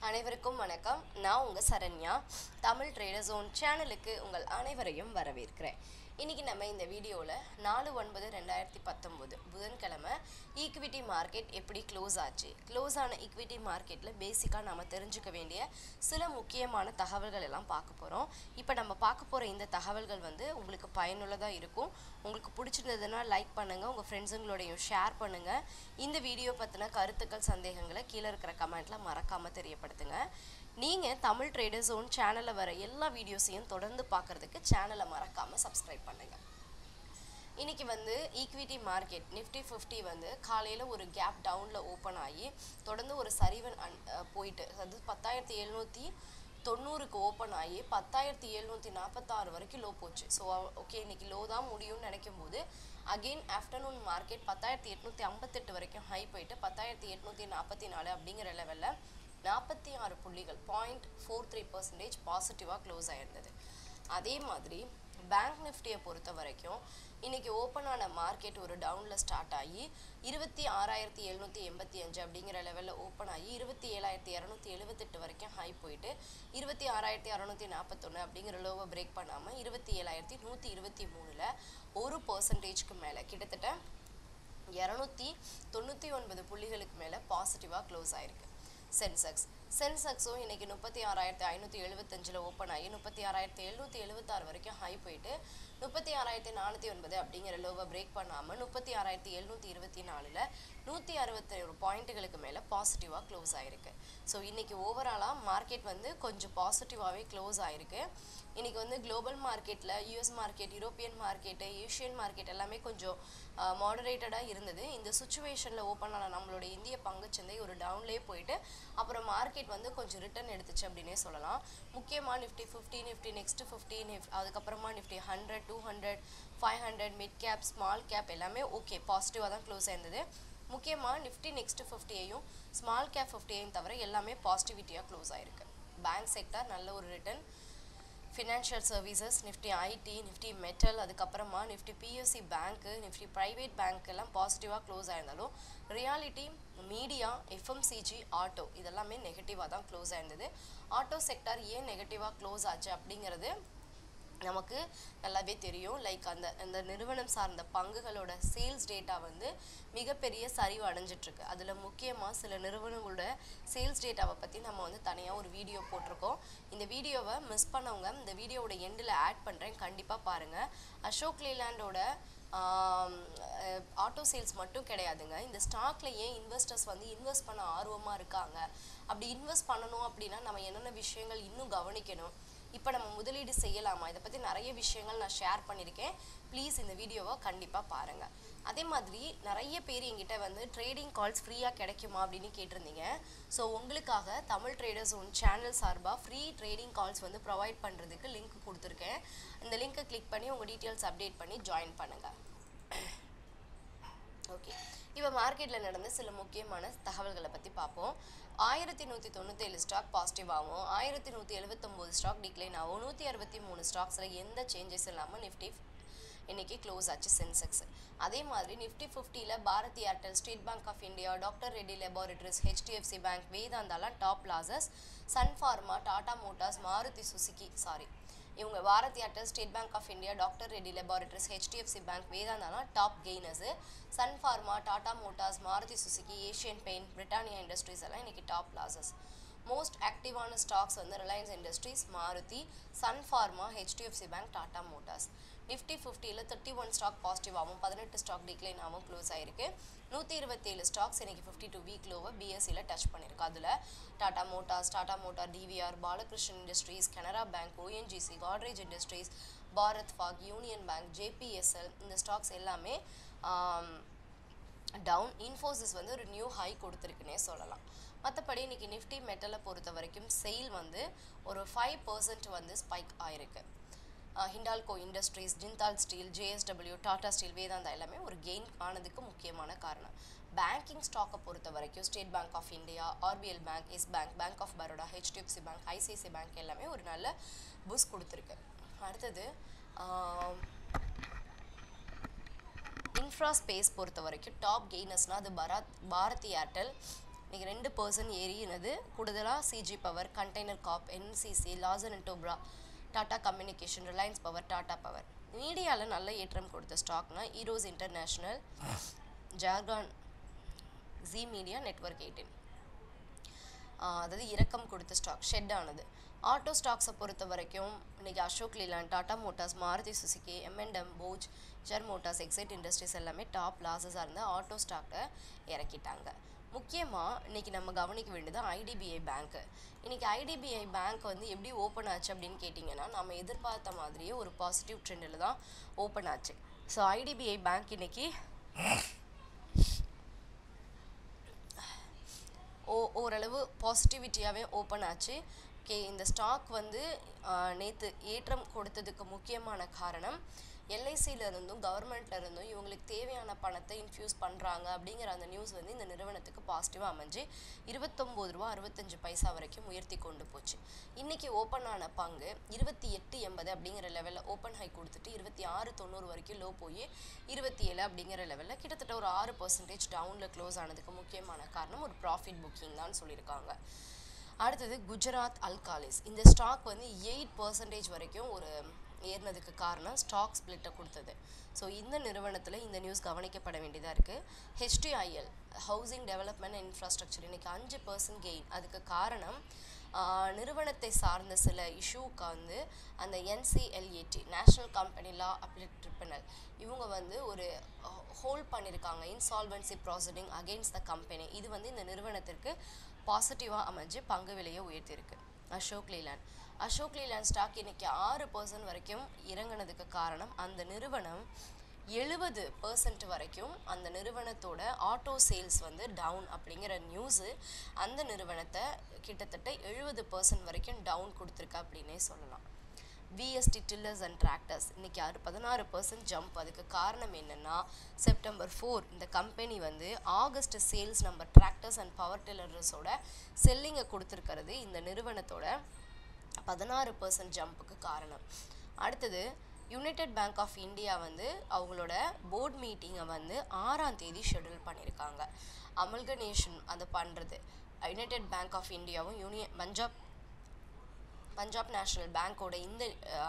அனைவருக்கும் வணக்கம் நான் உங்கள் சரண்யா தமிழ் ட்ரேடர் ஜோன் சேனலுக்கு உங்கள் அனைவரையும் வரவேற்கிறேன் இன்றைக்கி நம்ம இந்த வீடியோவில் நாலு ஒன்பது ரெண்டாயிரத்தி பத்தொம்போது புதன்கிழமை ஈக்விட்டி மார்க்கெட் எப்படி க்ளோஸ் ஆச்சு க்ளோஸ் ஆன ஈக்விட்டி மார்க்கெட்டில் பேசிக்காக நம்ம தெரிஞ்சுக்க வேண்டிய சில முக்கியமான தகவல்கள் எல்லாம் பார்க்க போகிறோம் இப்போ நம்ம பார்க்க போகிற இந்த தகவல்கள் வந்து உங்களுக்கு பயனுள்ளதாக இருக்கும் உங்களுக்கு பிடிச்சிருந்ததுன்னா லைக் பண்ணுங்கள் உங்கள் ஃப்ரெண்ட்ஸுங்களோடையும் ஷேர் பண்ணுங்கள் இந்த வீடியோ பற்றின கருத்துக்கள் சந்தேகங்களை கீழே இருக்கிற கமெண்ட்டில் மறக்காமல் தெரியப்படுத்துங்க நீங்கள் தமிழ் ட்ரேடர் ஜோன் சேனலில் வர எல்லா வீடியோஸையும் தொடர்ந்து பார்க்குறதுக்கு சேனலை மறக்காமல் சப்ஸ்கிரைப் பண்ணுங்கள் இன்னைக்கு வந்து ஈக்விட்டி மார்க்கெட் நிஃப்டி ஃபிஃப்டி வந்து காலையில் ஒரு கேப் டவுனில் ஓப்பன் ஆகி தொடர்ந்து ஒரு சரிவன் அன் அஹ் போயிட்டு அது பத்தாயிரத்தி எழுநூற்றி தொண்ணூறுக்கு ஓப்பன் ஆகி பத்தாயிரத்தி எழுநூற்றி நாற்பத்தாறு வரைக்கும் லோ போச்சு ஸோ ஓகே இன்னைக்கு லோ தான் முடியும்னு நினைக்கும் போது அகெயின் ஆஃப்டர்நூன் மார்க்கெட் பத்தாயிரத்தி எட்நூற்றி ஐம்பத்தெட்டு வரைக்கும் ஹை போயிட்டு பத்தாயிரத்தி எட்நூற்றி நாற்பத்தி நாலு அப்படிங்கிற லெவலில் நாற்பத்தி ஆறு புள்ளிகள் பாயிண்ட் ஃபோர் த்ரீ பர்சன்டேஜ் பாசிட்டிவாக க்ளோஸ் ஆயிருந்தது அதே மாதிரி பேங்க் நிஃப்டியை பொறுத்த வரைக்கும் இன்னைக்கு ஓப்பன் ஆன மார்க்கெட் ஒரு டவுனில் ஸ்டார்ட் ஆகி இருபத்தி ஆறாயிரத்தி எழுநூற்றி எண்பத்தி அஞ்சு அப்படிங்கிற லெவலில் ஓப்பன் ஆகி இருபத்தி ஏழாயிரத்தி இரநூத்தி எழுபத்தெட்டு வரைக்கும் ஹை போயிட்டு இருபத்தி ஆறாயிரத்தி அறநூற்றி நாற்பத்தொன்று அப்படிங்கிற லோவை பிரேக் பண்ணாமல் இருபத்தி ஏழாயிரத்தி நூற்றி இருபத்தி மூணில் ஒரு பர்சன்டேஜ்க்கு மேலே கிட்டத்தட்ட இரநூத்தி தொண்ணூற்றி ஒன்பது புள்ளிகளுக்கு மேலே பாசிட்டிவாக க்ளோஸ் ஆயிருக்கு சென்செக்ஸ் சென்செக்ஸும் இன்னைக்கு முப்பத்தி ஆறாயிரத்தி ஐநூற்றி எழுபத்தஞ்சில் ஓப்பன் ஆகி முப்பத்தி ஆறாயிரத்தி எழுநூற்றி எழுபத்தாறு வரைக்கும் ஹை போயிட்டு முப்பத்தி ஆறாயிரத்தி நானூற்றி ஒன்பது அப்படிங்கிற லோவை பிரேக் பண்ணாமல் முப்பத்தி ஆறாயிரத்தி எழுநூற்றி இருபத்தி நாலில் நூற்றி அறுபத்தி ஒரு பாயிண்ட்டுகளுக்கு மேலே பாசிட்டிவாக க்ளோஸ் ஆயிருக்கு ஸோ இன்னைக்கு ஓவராலாக மார்க்கெட் வந்து கொஞ்சம் பாசிட்டிவாகவே க்ளோஸ் ஆயிருக்கு இன்னைக்கு வந்து குளோபல் மார்க்கெட்டில் US market European market Asian market எல்லாமே கொஞ்சம் மாடரேட்டடாக இருந்தது இந்த சுச்சுவேஷனில் ஓப்பன் ஆன நம்மளுடைய இந்திய பங்குச்சந்தை ஒரு டவுன்லேயே போயிட்டு அப்புறம் மார்க்கெட் வந்து கொஞ்சம் ரிட்டர்ன் எடுத்துச்சு அப்படின்னே சொல்லலாம் முக்கியமாக Nifty fifty Nifty next fifty நிஃப் அதுக்கப்புறமா Nifty hundred two hundred five hundred mid cap small cap எல்லாமே ஓகே பாசிட்டிவாக தான் க்ளோஸ் ஆயிருந்தது முக்கியமாக நிஃப்டி நெக்ஸ்ட் ஃபிஃப்டியையும் ஸ்மால் கேப் ஃபிஃப்டியையும் தவிர எல்லாமே பாசிட்டிவிட்டியாக க்ளோஸ் ஆயிருக்கு பேங்க் செக்டர் நல்ல ஒரு return financial services Nifty IT Nifty metal அதுக்கப்புறமா Nifty PSC bank Nifty private bank எல்லாம் பாசிட்டிவாக க்ளோஸ் ஆயிருந்தாலும் ரியாலிட்டி மீடியா எஃப்எம்சிஜி ஆட்டோ இதெல்லாமே நெகட்டிவாக தான் க்ளோஸ் ஆயிருந்தது ஆட்டோ செக்டார் ஏன் நெகட்டிவாக க்ளோஸ் ஆச்சு அப்படிங்கிறது நமக்கு நல்லாவே தெரியும் லைக் அந்த அந்த நிறுவனம் சார்ந்த பங்குகளோட சேல்ஸ் டேட்டா வந்து மிகப்பெரிய சரிவு அடைஞ்சிட்ருக்கு அதில் முக்கியமாக சில நிறுவனங்களோட சேல்ஸ் டேட்டாவை பற்றி நம்ம வந்து தனியாக ஒரு வீடியோ போட்டிருக்கோம் இந்த வீடியோவை மிஸ் பண்ணவங்க இந்த வீடியோவோட எண்டில் ஆட் பண்ணுறேன் கண்டிப்பாக பாருங்கள் அசோக் லேலாண்டோட ஆட்டோ சேல்ஸ் மட்டும் கிடையாதுங்க இந்த ஸ்டாக்ல ஏன் இன்வெஸ்டர்ஸ் வந்து இன்வெஸ்ட் பண்ண ஆர்வமாக இருக்காங்க அப்படி இன்வெஸ்ட் பண்ணணும் அப்படின்னா நம்ம என்னென்ன விஷயங்கள் இன்னும் கவனிக்கணும் இப்போ நம்ம முதலீடு செய்யலாமா இதை பற்றி நிறைய விஷயங்கள் நான் ஷேர் பண்ணியிருக்கேன் ப்ளீஸ் இந்த வீடியோவை கண்டிப்பாக பாருங்கள் அதே மாதிரி நிறைய பேர் எங்கிட்ட வந்து ட்ரேடிங் கால்ஸ் ஃப்ரீயாக கிடைக்குமா அப்படின்னு கேட்டிருந்தீங்க ஸோ உங்களுக்காக தமிழ் ட்ரேடர்ஸ் ஒன் சேனல் சார்பாக ஃப்ரீ ட்ரேடிங் கால்ஸ் வந்து ப்ரொவைட் பண்ணுறதுக்கு லிங்க் கொடுத்துருக்கேன் இந்த லிங்க்கை கிளிக் பண்ணி உங்கள் டீட்டெயில்ஸ் அப்டேட் பண்ணி ஜாயின் பண்ணுங்கள் ஓகே இப்போ மார்க்கெட்டில் நடந்த சில முக்கியமான தகவல்களை பற்றி பார்ப்போம் ஆயிரத்தி நூற்றி தொண்ணூத்தேழு ஸ்டாக் பாசிட்டிவாகவும் ஆயிரத்தி நூற்றி எழுபத்தொம்போது ஸ்டாக் டிக்ளைன் ஆகும் நூற்றி அறுபத்தி மூணு ஸ்டாக்ஸில் எந்த சேஞ்சஸ் இல்லாமல் நிஃப்டி இன்னைக்கு க்ளோஸ் ஆச்சு சென்செக்ஸ் அதே மாதிரி நிஃப்டி ஃபிஃப்டியில் Bharti Airtel State Bank of India doctor Reddy laboratories HDFC bank வேதாந்தாலாம் top losses Sun Pharma Tata Motors Maruti Suzuki sorry இவங்க Bharti Airtel State Bank of India doctor Reddy laboratories HDFC bank வேதாந்தாலாம் top gainers Sun Pharma Tata Motors Maruti Suzuki Asian Paint Britannia Industries எல்லாம் இன்னைக்கு top losses most ஆக்டிவான stocks வந்து Reliance Industries Maruti Sun Pharma HDFC bank Tata Motors Nifty ஃபிஃப்டியில் thirty one stock பாசிட்டிவாகவும் பதினெட்டு stock decline ஆகவும் close ஆயிருக்கு நூற்றி இருபத்தேழு ஸ்டாக்ஸ் இன்னைக்கு ஃபிஃப்டி டூ வீக் லோவை பிஎஸ்சியில் டச் பண்ணியிருக்கு அதில் Tata Motors Tata Motor DVR Balakrishnan Industries Canara bank ONGC Godrej Industries Bharat ஃபாக் யூனியன் பேங்க் ஜேபிஎஸ்எல் இந்த ஸ்டாக்ஸ் எல்லாமே டவுன் இன்ஃபோசிஸ் வந்து ஒரு நியூ ஹை கொடுத்துருக்குன்னே சொல்லலாம் மற்றபடி இன்னைக்கு நிஃப்டி மெட்டலை பொறுத்த வரைக்கும் செயில் வந்து ஒரு ஃபைவ் பர்சன்ட் வந்து ஸ்பைக் ஆயிருக்கு Hindalco Industries Jindal steel JSW Tata steel Vedanta எல்லாமே ஒரு கெயின் ஆனதுக்கு முக்கியமான காரணம் பேங்கிங் ஸ்டாக்கை பொறுத்த வரைக்கும் State Bank of India RBL bank Yes bank Bank of Baroda HDFC bank ICICI bank எல்லாமே ஒரு நல்ல புஷ் கொடுத்துருக்கு அடுத்தது இன்ஃப்ரா ஸ்பேஸ் பொறுத்த வரைக்கும் டாப் கெய்னர்ஸ்னால் அது பராத் பாரதி ஏர்டெல் இன்னைக்கு ரெண்டு பர்சன்ட் ஏறினது கூடுதலாக CG power container corp NCC Larsen and Toubro Tata communication Reliance power Tata power மீடியாவில் நல்ல ஏற்றம் கொடுத்த ஸ்டாக்னா ஈரோஸ் இன்டர்நேஷ்னல் ஜார்கான் ஜி மீடியா நெட்வொர்க் எயிட்டின் அதாவது இறக்கம் கொடுத்த ஸ்டாக் ஷெட் ஆனது ஆட்டோ ஸ்டாக்ஸை பொறுத்த வரைக்கும் இன்னைக்கு Ashok Leyland Tata Motors Maruti Suzuki எம்என்டம் போஜ் ஜெர் மோட்டார்ஸ் எக்ஸைட் இண்டஸ்ட்ரீஸ் எல்லாமே டாப் லாஸஸாக இருந்த ஆட்டோ ஸ்டாக்கை இறக்கிட்டாங்க முக்கியமாக இன்னைக்கு நம்ம கவனிக்க வேண்டியது ஐடிபிஐ பேங்க்கு இன்னைக்கு ஐடிபிஐ பேங்க் வந்து எப்படி ஓப்பன் ஆச்சு அப்படின்னு கேட்டிங்கன்னா நம்ம எதிர்பார்த்த மாதிரியே ஒரு பாசிட்டிவ் ட்ரெண்டில் தான் ஓப்பன் ஆச்சு ஸோ ஐடிபிஐ பேங்க் இன்னைக்கு ஓ ஓரளவு பாசிட்டிவிட்டியாகவே ஓப்பன் ஆச்சு ஓகே இந்த ஸ்டாக் வந்து நேற்று ஏற்றம் கொடுத்ததுக்கு முக்கியமான காரணம் எல்ஐசியில் இருந்தும் கவர்மெண்ட்ல இருந்தும் இவங்களுக்கு தேவையான பணத்தை இன்ஃப்யூஸ் பண்ணுறாங்க அப்படிங்கிற அந்த நியூஸ் வந்து இந்த நிறுவனத்துக்கு பாசிட்டிவாக அமைஞ்சு இருபத்தொம்போது ரூபா அறுபத்தஞ்சு பைசா வரைக்கும் உயர்த்தி கொண்டு போச்சு இன்னைக்கு ஓப்பன் ஆன பங்கு இருபத்தி எட்டு எண்பது அப்படிங்கிற லெவலில் ஓப்பன் ஹை கொடுத்துட்டு இருபத்தி ஆறு தொண்ணூறு வரைக்கும் லோ போய் இருபத்தி ஏழு அப்படிங்கிற லெவலில் கிட்டத்தட்ட ஒரு ஆறு பர்சன்டேஜ் டவுனில் க்ளோஸ் ஆனதுக்கு முக்கியமான காரணம் ஒரு ப்ராஃபிட் புக்கிங் தான் சொல்லியிருக்காங்க அடுத்தது குஜராத் அல்காலிஸ் இந்த ஸ்டாக் வந்து எயிட் பர்சன்டேஜ் வரைக்கும் ஒரு ஏறினதுக்கு காரணம் ஸ்டாக் ஸ்பிளிட்டை கொடுத்தது ஸோ இந்த நிறுவனத்தில் இந்த நியூஸ் கவனிக்கப்பட வேண்டியதாக இருக்குது HDIL housing development and infrastructure இன்னைக்கு அஞ்சு பர்சன்ட் கெயின் அதுக்கு காரணம் ஆஹ், நிறுவனத்தை சார்ந்த சில இஷ்யூக்கு வந்து அந்த NCLAT national company law appellate tribunal இவங்க வந்து ஒரு ஹோல்ட் பண்ணியிருக்காங்க insolvency proceeding against the company இது வந்து இந்த நிறுவனத்திற்கு பாசிட்டிவாக அமைஞ்சு பங்கு விலையை உயர்த்தியிருக்கு Ashok Leyland Ashok Leyland stock இன்னைக்கு ஆறு பர்சன்ட் வரைக்கும் இறங்குனதுக்கு காரணம் அந்த நிறுவனம் எழுபது பர்சன்ட் வரைக்கும் அந்த நிறுவனத்தோட ஆட்டோ சேல்ஸ் வந்து டவுன் அப்படிங்கிற நியூஸு அந்த நிறுவனத்தை கிட்டத்தட்ட எழுபது பர்சன்ட் வரைக்கும் டவுன் கொடுத்துருக்கு அப்படின்னே சொல்லலாம் விஎஸ்டி டில்லர்ஸ் அண்ட் டிராக்டர்ஸ் இன்னைக்கு ஆறு பதினாறு பர்சன்ட் ஜம்ப் அதுக்கு காரணம் என்னன்னா செப்டம்பர் ஃபோர் இந்த கம்பெனி வந்து August sales number tractors and power டில்லர்ஸோட செல்லிங்கை கொடுத்துருக்கிறது இந்த நிறுவனத்தோட பதினாறு பர்சன்ட் ஜம்புக்கு காரணம் அடுத்தது யுனைடெட் பேங்க் ஆஃப் இந்தியா வந்து அவங்களோட போர்ட் மீட்டிங்கை வந்து ஆறாம் தேதி ஷெட்யூல் பண்ணியிருக்காங்க அமல்கனேஷன் அதை பண்ணுறது யுனைடெட் பேங்க் ஆஃப் இந்தியாவும் யூனியன் பஞ்சாப் பஞ்சாப் நேஷனல் பேங்க்கோட இந்த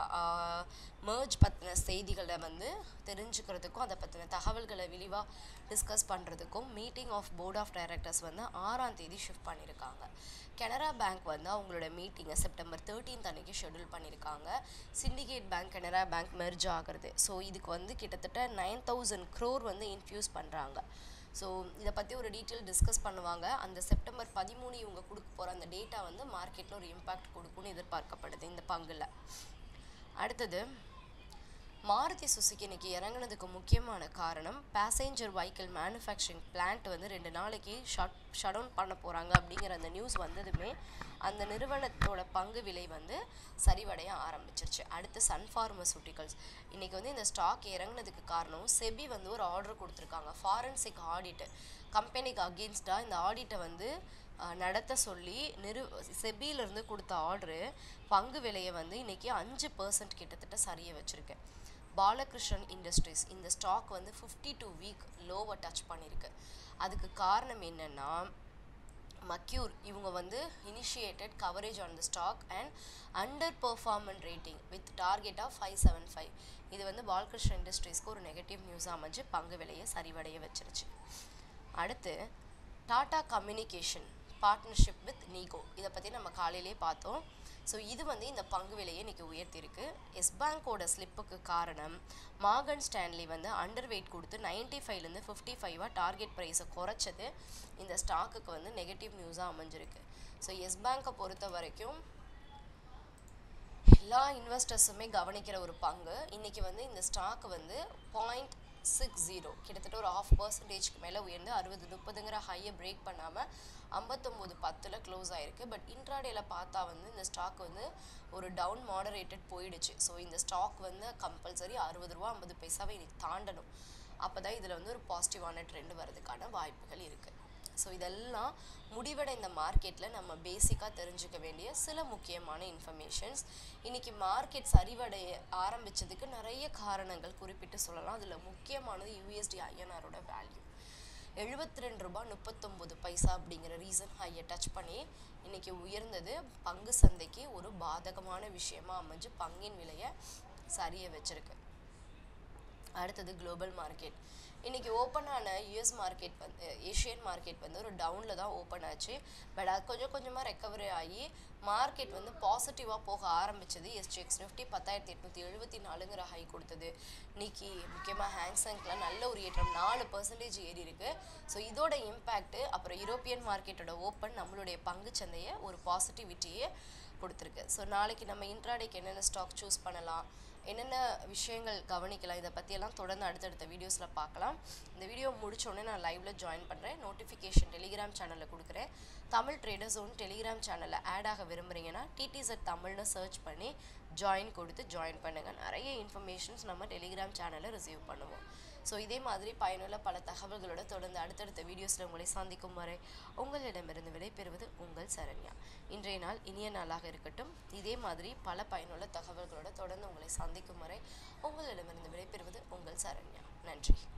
merge பற்றின செய்திகளை வந்து தெரிஞ்சுக்கிறதுக்கும் அதை பற்றின தகவல்களை விரிவாக டிஸ்கஸ் பண்ணுறதுக்கும் meeting of board of directors வந்து ஆறாம் தேதி ஷிஃப்ட் பண்ணியிருக்காங்க கனரா பேங்க் வந்து அவங்களோட மீட்டிங்கை செப்டம்பர் தேர்ட்டீன்த் அன்னைக்கு ஷெட்யூல் பண்ணியிருக்காங்க Syndicate bank Canara bank merge ஆகிறது ஸோ இதுக்கு வந்து கிட்டத்தட்ட நைன் தௌசண்ட் க்ரோர் வந்து இன்ஃப்யூஸ் பண்ணுறாங்க ஸோ இதை பற்றி ஒரு டீட்டெயில் டிஸ்கஸ் பண்ணுவாங்க அந்த செப்டம்பர் பதிமூணு இவங்க கொடுக்க போகிற அந்த டேட்டா வந்து மார்க்கெட்டில் ஒரு இம்பாக்ட் கொடுக்கும்னு எதிர்பார்க்கப்படுது இந்த பங்குல அடுத்தது மாருதி சுசுகி இன்னைக்கு இறங்குனதுக்கு முக்கியமான காரணம் பேசஞ்சர் வெஹிக்கிள் மேனுஃபேக்சரிங் பிளான்ட் வந்து ரெண்டு நாளைக்கு ஷட் ஷட் டவுன் பண்ண போகிறாங்க அப்படிங்கிற அந்த நியூஸ் வந்ததுமே அந்த நிறுவனத்தோட பங்கு விலை வந்து சரிவடைய ஆரம்பிச்சிருச்சு அடுத்து சன் ஃபார்மசூட்டிகல்ஸ் இன்னைக்கு வந்து இந்த ஸ்டாக் இறங்குனதுக்கு காரணம் செபி வந்து ஒரு ஆர்டர் கொடுத்துருக்காங்க ஃபாரன்சிக் ஆடிட் கம்பெனிக்கு அகெயின்ஸ்டாக இந்த ஆடிட்டை வந்து அஹ், நடத்த சொல்லி நிறு செபியிலேருந்து கொடுத்த ஆர்டரு பங்கு விலையை வந்து இன்னைக்கு அஞ்சு பர்சன்ட் கிட்டத்தட்ட சரிய வச்சிருக்கு பாலகிருஷ்ணன் இண்டஸ்ட்ரீஸ் இந்த ஸ்டாக் வந்து ஃபிஃப்டி டூ வீக் லோவை டச் பண்ணியிருக்கு அதுக்கு காரணம் என்னன்னா மக்யூர் இவங்க வந்து initiated coverage on the stock and underperform rating with target of five seven five இது வந்து பாலகிருஷ்ண இண்டஸ்ட்ரீஸ்க்கு ஒரு நெகட்டிவ் நியூஸ் அமைஞ்சு பங்கு விலையை சரிவடைய வச்சிருச்சு அடுத்து டாடா கம்யூனிகேஷன் பார்ட்னர்ஷிப் வித் நீகோ இதை பற்றி நம்ம காலையிலே பார்த்தோம் ஸோ இது வந்து இந்த பங்கு விலையை இன்னைக்கு உயர்த்தியிருக்கு எஸ் பேங்கோட ஸ்லிப்புக்கு காரணம் மார்கன் ஸ்டான்லி வந்து அண்டர் வெயிட் கொடுத்து நைன்ட்டி ஃபைவ்லேருந்து ஃபிஃப்டி ஃபைவாக டார்கெட் ப்ரைஸை குறைச்சது இந்த ஸ்டாக்குக்கு வந்து நெகட்டிவ் நியூஸாக அமைஞ்சிருக்கு ஸோ எஸ் பேங்கை பொறுத்த வரைக்கும் எல்லா இன்வெஸ்டர்ஸுமே கவனிக்கிற ஒரு பங்கு இன்னைக்கு வந்து இந்த ஸ்டாக் வந்து பாயிண்ட் சிக்ஸ் ஜீரோ கிட்டத்தட்ட ஒரு ஆஃப் பர்சன்டேஜ்க்கு மேலே உயர்ந்து அறுபது முப்பதுங்கிற ஹையை பிரேக் பண்ணாமல் ஐம்பத்தொம்போது பத்தில் க்ளோஸ் ஆயிருக்கு பட் இன்ட்ராடேல பார்த்தா வந்து இந்த ஸ்டாக் வந்து ஒரு டவுன் மாடரேட்டட் போயிடுச்சு ஸோ இந்த ஸ்டாக் வந்து கம்பல்சரி அறுபது ரூபா ஐம்பது பைசாவை இன்னைக்கு தாண்டணும் அப்போ தான் இதில் வந்து ஒரு பாசிட்டிவான ட்ரெண்ட் வர்றதுக்கான வாய்ப்புகள் இருக்குது ஸோ இதெல்லாம் முடிவடைந்த மார்க்கெட்டில் நம்ம பேசிக்காக தெரிஞ்சுக்க வேண்டிய சில முக்கியமான இன்ஃபர்மேஷன்ஸ் இன்னைக்கு மார்க்கெட் சரிவடைய ஆரம்பிச்சதுக்கு நிறைய காரணங்கள் குறிப்பிட்டு சொல்லலாம் அதில் முக்கியமானது யூஎஸ்டி ஐஎன்ஆரோட வேல்யூ எழுபத்தி ரெண்டு ரூபாய் முப்பத்தொம்பது பைசா அப்படிங்கிற ரீசன் ஹையை டச் பண்ணி இன்னைக்கு உயர்ந்தது பங்கு சந்தைக்கு ஒரு பாதகமான விஷயமா அமைஞ்சு பங்கின் விலையை சரிய வச்சிருக்கு அடுத்தது குளோபல் மார்க்கெட் இன்னைக்கு ஓப்பன் ஆன யூஎஸ் மார்க்கெட் வந்து ஏஷியன் மார்க்கெட் வந்து ஒரு டவுனில் தான் ஓப்பன் ஆச்சு பட் அது கொஞ்சம் கொஞ்சமாக ரெக்கவரி ஆகி மார்க்கெட் வந்து பாசிட்டிவாக போக ஆரம்பிச்சது எஸ்டிஎக்ஸ் நிஃப்டி பத்தாயிரத்தி எட்நூற்றி எழுபத்தி நாலுங்கிற ஹை கொடுத்தது இன்னைக்கு முக்கியமாக ஹேங்ஸங்கில் நல்ல ஒரு ஏற்றம் நாலு பர்சன்டேஜ் ஏறி இருக்கு ஸோ இதோட இம்பேக்ட் அப்புறம் யூரோப்பியன் மார்க்கெட்டோட ஓப்பன் நம்மளுடைய பங்கு சந்தையை ஒரு பாசிட்டிவிட்டியை கொடுத்துருக்கு ஸோ நாளைக்கு நம்ம இன்ட்ராடேக்கு என்னென்ன ஸ்டாக் சூஸ் பண்ணலாம் என்னென்ன விஷயங்கள் கவனிக்கலாம் இதை பற்றியெல்லாம் தொடர்ந்து அடுத்தடுத்த வீடியோஸில் பார்க்கலாம் இந்த வீடியோ முடிச்சோடனே நான் லைவ்ல ஜாயின் பண்ணுறேன் நோட்டிஃபிகேஷன் டெலிகிராம் சேனலில் கொடுக்குறேன் தமிழ் ட்ரேடர் ஜோன் டெலிகிராம் சேனலில் ஆட் ஆக விரும்புகிறீங்கன்னா டிடிசெட் தமிழ்னு சர்ச் பண்ணி ஜாயின் கொடுத்து ஜாயின் பண்ணுங்கள் நிறைய இன்ஃபர்மேஷன்ஸ் நம்ம டெலிகிராம் சேனலில் ரிசீவ் பண்ணுவோம் ஸோ இதே மாதிரி பயனுள்ள பல தகவல்களோட தொடர்ந்து அடுத்தடுத்த வீடியோஸில் உங்களை சந்திக்கும் வரை உங்களிடமிருந்து விடைபெறுவது உங்கள் சரண்யா இன்றைய நாள் இனிய நாளாக இருக்கட்டும் இதே மாதிரி பல பயனுள்ள தகவல்களோட தொடர்ந்து உங்களை சந்திக்கும் வரை உங்களிடமிருந்து விடைபெறுவது உங்கள் சரண்யா நன்றி